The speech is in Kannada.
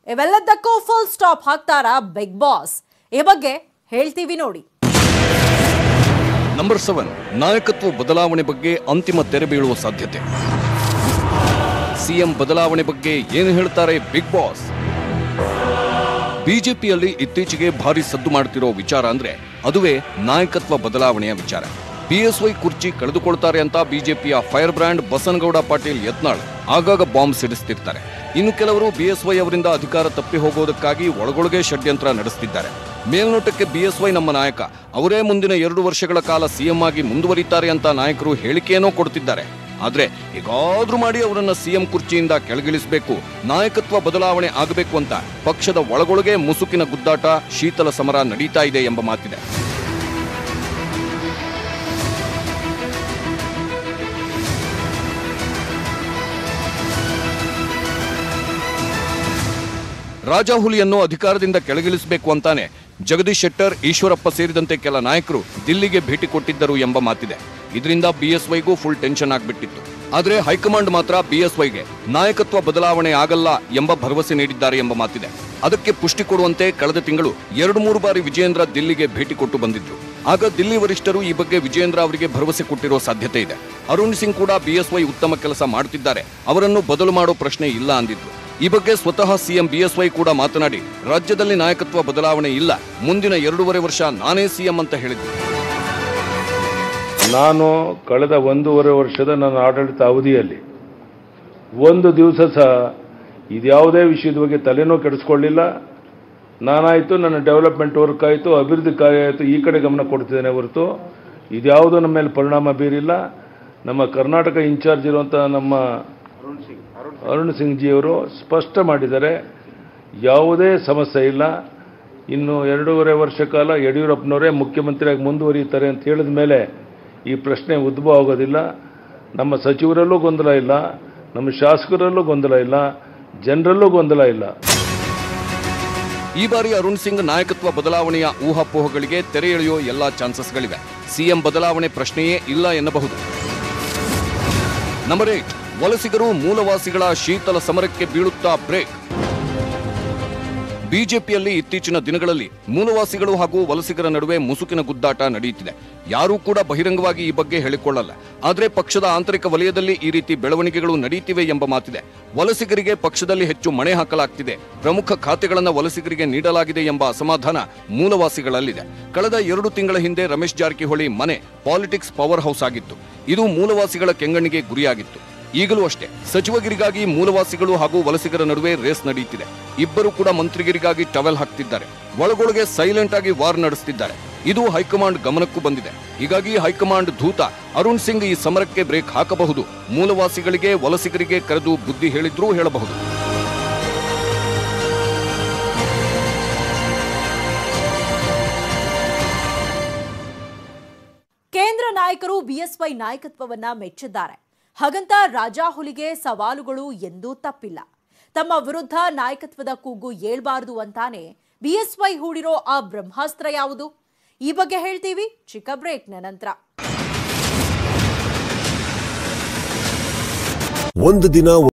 ಇವೆಲ್ಲದಕ್ಕೂ ಫುಲ್ ಸ್ಟಾಪ್ ಹಾಕ್ತಾರಾ ಬಿಗ್ ಬಾಸ್ ಈ ಬಗ್ಗೆ ಹೇಳ್ತೀವಿ ನೋಡಿ ನಂಬರ್ ಸೆವೆನ್ ನಾಯಕತ್ವ ಬದಲಾವಣೆ ಬಗ್ಗೆ ಅಂತಿಮ ತೆರೆ ಬೀಳುವ ಸಾಧ್ಯತೆ ಸಿಎಂ ಬದಲಾವಣೆ ಬಗ್ಗೆ ಏನು ಹೇಳ್ತಾರೆ ಬಿಗ್ ಬಾಸ್ ಬಿಜೆಪಿಯಲ್ಲಿ ಇತ್ತೀಚೆಗೆ ಭಾರಿ ಸದ್ದು ಮಾಡ್ತಿರೋ ವಿಚಾರ ಅಂದ್ರೆ ಅದುವೇ ನಾಯಕತ್ವ ಬದಲಾವಣೆಯ ವಿಚಾರ ಬಿಎಸ್ವೈ ಕುರ್ಚಿ ಕಳೆದುಕೊಳ್ತಾರೆ ಅಂತ ಬಿಜೆಪಿಯ ಫೈರ್ ಬ್ರ್ಯಾಂಡ್ ಬಸನಗೌಡ ಪಾಟೀಲ್ ಯತ್ನಾಳ್ ಆಗಾಗ ಬಾಂಬ್ ಸಿಡಿಸ್ತಿರ್ತಾರೆ ಇನ್ನು ಕೆಲವರು ಬಿಎಸ್ವೈ ಅವರಿಂದ ಅಧಿಕಾರ ತಪ್ಪಿ ಹೋಗೋದಕ್ಕಾಗಿ ಒಳಗೊಳಗೆ ಷಡ್ಯಂತ್ರ ನಡೆಸ್ತಿದ್ದಾರೆ ಮೇಲ್ನೋಟಕ್ಕೆ ಬಿಎಸ್ವೈ ನಮ್ಮ ನಾಯಕ ಅವರೇ ಮುಂದಿನ ಎರಡು ವರ್ಷಗಳ ಕಾಲ ಸಿಎಂ ಆಗಿ ಮುಂದುವರಿತಾರೆ ಅಂತ ನಾಯಕರು ಹೇಳಿಕೆಯನ್ನೋ ಕೊಡ್ತಿದ್ದಾರೆ ಆದ್ರೆ ಹೇಗಾದ್ರೂ ಮಾಡಿ ಅವರನ್ನ ಸಿಎಂ ಕುರ್ಚಿಯಿಂದ ಕೆಳಗಿಳಿಸಬೇಕು ನಾಯಕತ್ವ ಬದಲಾವಣೆ ಆಗಬೇಕು ಅಂತ ಪಕ್ಷದ ಒಳಗೊಳಗೆ ಮುಸುಕಿನ ಗುದ್ದಾಟ ಶೀತಲ ಸಮರ ನಡೀತಾ ಇದೆ ಎಂಬ ಮಾತಿದೆ ರಾಜಾಹುಲಿಯನ್ನು ಅಧಿಕಾರದಿಂದ ಕೆಳಗಿಳಿಸಬೇಕು ಅಂತಾನೆ ಜಗದೀಶ್ ಶೆಟ್ಟರ್ ಈಶ್ವರಪ್ಪ ಸೇರಿದಂತೆ ಕೆಲ ನಾಯಕರು ದಿಲ್ಲಿಗೆ ಭೇಟಿ ಕೊಟ್ಟಿದ್ದರು ಎಂಬ ಮಾತಿದೆ ಇದರಿಂದ ಬಿಎಸ್ವೈಗೂ ಫುಲ್ ಟೆನ್ಷನ್ ಆಗ್ಬಿಟ್ಟಿತ್ತು ಆದ್ರೆ ಹೈಕಮಾಂಡ್ ಮಾತ್ರ ಬಿಎಸ್ವೈಗೆ ನಾಯಕತ್ವ ಬದಲಾವಣೆ ಆಗಲ್ಲ ಎಂಬ ಭರವಸೆ ನೀಡಿದ್ದಾರೆ ಎಂಬ ಮಾತಿದೆ ಅದಕ್ಕೆ ಪುಷ್ಟಿ ಕೊಡುವಂತೆ ಕಳೆದ ತಿಂಗಳು ಎರಡು ಮೂರು ಬಾರಿ ವಿಜಯೇಂದ್ರ ದಿಲ್ಲಿಗೆ ಭೇಟಿ ಕೊಟ್ಟು ಬಂದಿದ್ರು ಆಗ ದಿಲ್ಲಿ ವರಿಷ್ಠರು ಈ ಬಗ್ಗೆ ವಿಜಯೇಂದ್ರ ಅವರಿಗೆ ಭರವಸೆ ಕೊಟ್ಟಿರೋ ಸಾಧ್ಯತೆ ಇದೆ ಅರುಣ್ ಸಿಂಗ್ ಕೂಡ ಬಿಎಸ್ವೈ ಉತ್ತಮ ಕೆಲಸ ಮಾಡುತ್ತಿದ್ದಾರೆ ಅವರನ್ನು ಬದಲು ಮಾಡೋ ಪ್ರಶ್ನೆ ಇಲ್ಲ ಅಂದಿದ್ರು ಈ ಬಗ್ಗೆ ಸ್ವತಃ ಸಿಎಂ ಬಿಎಸ್ವೈ ಕೂಡ ಮಾತನಾಡಿ ರಾಜ್ಯದಲ್ಲಿ ನಾಯಕತ್ವ ಬದಲಾವಣೆ ಇಲ್ಲ ಮುಂದಿನ ಎರಡೂವರೆ ವರ್ಷ ನಾನೇ ಸಿಎಂ ಅಂತ ಹೇಳಿದ್ರು ನಾನು ಕಳೆದ ಒಂದೂವರೆ ವರ್ಷದ ನನ್ನ ಆಡಳಿತ ಅವಧಿಯಲ್ಲಿ ಒಂದು ದಿವಸ ಸಹ ಇದ್ಯಾವುದೇ ವಿಷಯದ ಬಗ್ಗೆ ತಲೆನೂ ಕೆಡಿಸ್ಕೊಳ್ಳಿಲ್ಲ ನಾನಾಯಿತು ನನ್ನ ಡೆವಲಪ್ಮೆಂಟ್ ವರ್ಕ್ ಆಯಿತು ಅಭಿವೃದ್ಧಿ ಕಾರ್ಯ ಆಯಿತು ಈ ಕಡೆ ಗಮನ ಕೊಡ್ತಿದ್ದೇನೆ ಹೊರತು ಇದ್ಯಾವುದೂ ನಮ್ಮ ಮೇಲೆ ಪರಿಣಾಮ ಬೀರಿಲ್ಲ ನಮ್ಮ ಕರ್ನಾಟಕ ಇನ್ಚಾರ್ಜ್ ಇರುವಂಥ ನಮ್ಮ ಅರುಣ್ ಸಿಂಗ್ ಜಿಯವರು ಸ್ಪಷ್ಟ ಮಾಡಿದ್ದಾರೆ ಯಾವುದೇ ಸಮಸ್ಯೆ ಇಲ್ಲ ಇನ್ನು ಎರಡೂವರೆ ವರ್ಷ ಕಾಲ ಯಡಿಯೂರಪ್ಪನವರೇ ಮುಖ್ಯಮಂತ್ರಿಯಾಗಿ ಮುಂದುವರಿಯುತ್ತಾರೆ ಅಂತ ಹೇಳಿದ ಮೇಲೆ ಈ ಪ್ರಶ್ನೆ ಉದ್ಭವ ಆಗೋದಿಲ್ಲ ನಮ್ಮ ಸಚಿವರಲ್ಲೂ ಗೊಂದಲ ಇಲ್ಲ ನಮ್ಮ ಶಾಸಕರಲ್ಲೂ ಗೊಂದಲ ಇಲ್ಲ ಜನರಲ್ಲೂ ಗೊಂದಲ ಇಲ್ಲ ಈ ಬಾರಿ ಅರುಣ್ ಸಿಂಗ್ ನಾಯಕತ್ವ ಬದಲಾವಣೆಯ ಊಹಾಪೋಹಗಳಿಗೆ ತೆರೆ ಎಳೆಯೋ ಎಲ್ಲಾ ಚಾನ್ಸಸ್ಗಳಿವೆ ಸಿಎಂ ಬದಲಾವಣೆ ಪ್ರಶ್ನೆಯೇ ಇಲ್ಲ ಎನ್ನಬಹುದು ನಂಬರ್ ಏಟ್ ವಲಸಿಗರು ಮೂಲವಾಸಿಗಳ ಶೀತಲ ಸಮರಕ್ಕೆ ಬೀಳುತ್ತಾ ಬ್ರೇಕ್ ಬಿಜೆಪಿಯಲ್ಲಿ ಇತ್ತೀಚಿನ ದಿನಗಳಲ್ಲಿ ಮೂಲವಾಸಿಗಳು ಹಾಗೂ ವಲಸಿಗರ ನಡುವೆ ಮುಸುಕಿನ ಗುದ್ದಾಟ ನಡೆಯುತ್ತಿದೆ ಯಾರೂ ಕೂಡ ಬಹಿರಂಗವಾಗಿ ಈ ಬಗ್ಗೆ ಹೇಳಿಕೊಳ್ಳಲ್ಲ ಆದರೆ ಪಕ್ಷದ ಆಂತರಿಕ ವಲಯದಲ್ಲಿ ಈ ರೀತಿ ಬೆಳವಣಿಗೆಗಳು ನಡೆಯುತ್ತಿವೆ ಎಂಬ ಮಾತಿದೆ ವಲಸಿಗರಿಗೆ ಪಕ್ಷದಲ್ಲಿ ಹೆಚ್ಚು ಮಣೆ ಹಾಕಲಾಗ್ತಿದೆ ಪ್ರಮುಖ ಖಾತೆಗಳನ್ನು ವಲಸಿಗರಿಗೆ ನೀಡಲಾಗಿದೆ ಎಂಬ ಅಸಮಾಧಾನ ಮೂಲವಾಸಿಗಳಲ್ಲಿದೆ ಕಳೆದ ಎರಡು ತಿಂಗಳ ಹಿಂದೆ ರಮೇಶ್ ಜಾರಕಿಹೊಳಿ ಮನೆ ಪಾಲಿಟಿಕ್ಸ್ ಪವರ್ ಹೌಸ್ ಆಗಿತ್ತು ಇದು ಮೂಲವಾಸಿಗಳ ಕೆಂಗಣ್ಣಿಗೆ ಗುರಿಯಾಗಿತ್ತು ಈಗಲೂ ಅಷ್ಟೇ ಸಚಿವಗಿರಿಗಾಗಿ ಮೂಲವಾಸಿಗಳು ಹಾಗೂ ವಲಸಿಗರ ನಡುವೆ ರೇಸ್ ನಡೆಯುತ್ತಿದೆ ಇಬ್ಬರು ಕೂಡ ಮಂತ್ರಿಗಿರಿಗಾಗಿ ಟವೆಲ್ ಹಾಕ್ತಿದ್ದಾರೆ ಒಳಗೊಳಗೆ ಸೈಲೆಂಟ್ ಆಗಿ ವಾರ್ ನಡೆಸುತ್ತಿದ್ದಾರೆ ಇದು ಹೈಕಮಾಂಡ್ ಗಮನಕ್ಕೂ ಬಂದಿದೆ ಹೀಗಾಗಿ ಹೈಕಮಾಂಡ್ ಧೂತ ಅರುಣ್ ಸಿಂಗ್ ಈ ಸಮರಕ್ಕೆ ಬ್ರೇಕ್ ಹಾಕಬಹುದು ಮೂಲವಾಸಿಗಳಿಗೆ ವಲಸಿಗರಿಗೆ ಕರೆದು ಬುದ್ಧಿ ಹೇಳಿದ್ರೂ ಹೇಳಬಹುದು ಕೇಂದ್ರ ನಾಯಕರು ಬಿಎಸ್ವೈ ನಾಯಕತ್ವವನ್ನ ಮೆಚ್ಚಿದ್ದಾರೆ ಹಾಗಂತ ರಾಜಾಹುಲಿಗೆ ಸವಾಲುಗಳು ಎಂದೂ ತಪ್ಪಿಲ್ಲ ತಮ್ಮ ವಿರುದ್ಧ ನಾಯಕತ್ವದ ಕೂಗು ಏಳ್ಬಾರ್ದು ಅಂತಾನೆ ಬಿಎಸ್ವೈ ಹೂಡಿರೋ ಆ ಬ್ರಹ್ಮಾಸ್ತ್ರ ಯಾವುದು ಈ ಬಗ್ಗೆ ಹೇಳ್ತೀವಿ ಚಿಕ್ಕ ಬ್ರೇಕ್ನ ನಂತರ ಒಂದು ದಿನ